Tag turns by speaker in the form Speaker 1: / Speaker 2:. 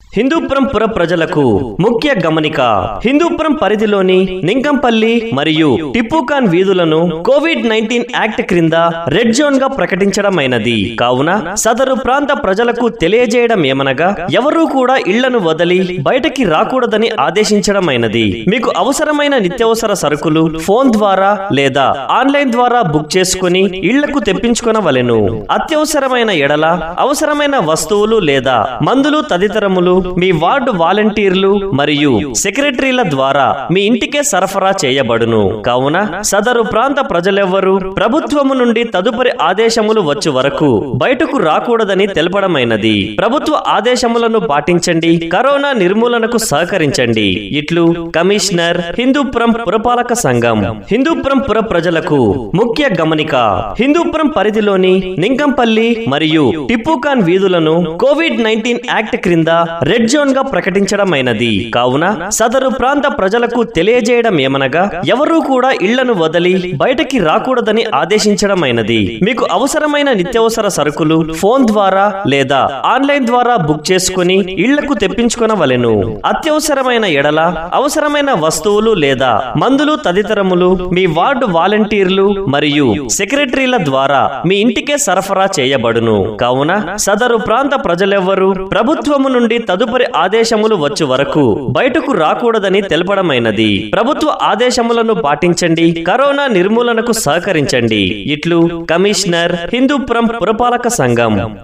Speaker 1: హిందూపురం పుర ప్రజలకు ముఖ్య గమనిక హిందూపురం పరిధిలోని నింకంపల్లి మరియు టిప్పుకాన్ వీధులను కోవిడ్ నైన్టీన్ యాక్ట్ క్రింద రెడ్ జోన్ గా ప్రకటించడమైనది కావున సదరు ప్రాంత ప్రజలకు తెలియజేయడం ఏమనగా ఎవరూ కూడా ఇళ్లను వదిలి బయటకి రాకూడదని ఆదేశించడమైనది మీకు అవసరమైన నిత్యావసర సరుకులు ఫోన్ ద్వారా లేదా ఆన్లైన్ ద్వారా బుక్ చేసుకుని ఇళ్లకు తెప్పించుకొనవలెను అత్యవసరమైన ఎడల అవసరమైన వస్తువులు లేదా మందులు తదితరములు మీ వార్డు వాలంటీర్లు మరియు సెక్రటరీల ద్వారా మీ ఇంటికే సరఫరా చేయబడును కావున సదరు ప్రాంత ప్రజలెవ్వరూ ప్రభుత్వము నుండి తదుపరి ఆదేశములు వచ్చు వరకు బయటకు రాకూడదని తెలపడమైనది ప్రభుత్వ ఆదేశములను పాటించండి కరోనా నిర్మూలనకు సహకరించండి ఇట్లు కమిషనర్ హిందూపురం పురపాలక సంఘం హిందూపురం పుర ప్రజలకు ముఖ్య గమనిక హిందూపురం పరిధిలోని నింకంపల్లి మరియు టిప్పుకాన్ వీధులను కోవిడ్ నైన్టీన్ యాక్ట్ క్రింద రెడ్ జోన్ గా ప్రకటించడమైనది కావున సదరు ప్రాంత ప్రజలకు తెలియజేయడం ఏమనగా ఎవరూ కూడా ఇళ్లను వదిలి బయటకి రాకూడదని ఆదేశించడమైనది మీకు అవసరమైన నిత్యావసర సరుకులు ఫోన్ ద్వారా లేదా ఆన్లైన్ ద్వారా బుక్ చేసుకుని ఇళ్లకు తెప్పించుకొనవలెను అత్యవసరమైన ఎడల అవసరమైన వస్తువులు లేదా మందులు తదితరములు మీ వార్డు వాలంటీర్లు మరియు సెక్రటరీల ద్వారా మీ ఇంటికే సరఫరా చేయబడును కావున సదరు ప్రాంత ప్రజలెవ్వరూ ప్రభుత్వము నుండి తదుపరి ఆదేశములు వచ్చు వరకు బయటకు రాకూడదని తెలపడమైనది ప్రభుత్వ ఆదేశములను పాటించండి కరోనా నిర్మూలనకు సహకరించండి ఇట్లు కమిషనర్ హిందూపురం పురపాలక సంఘం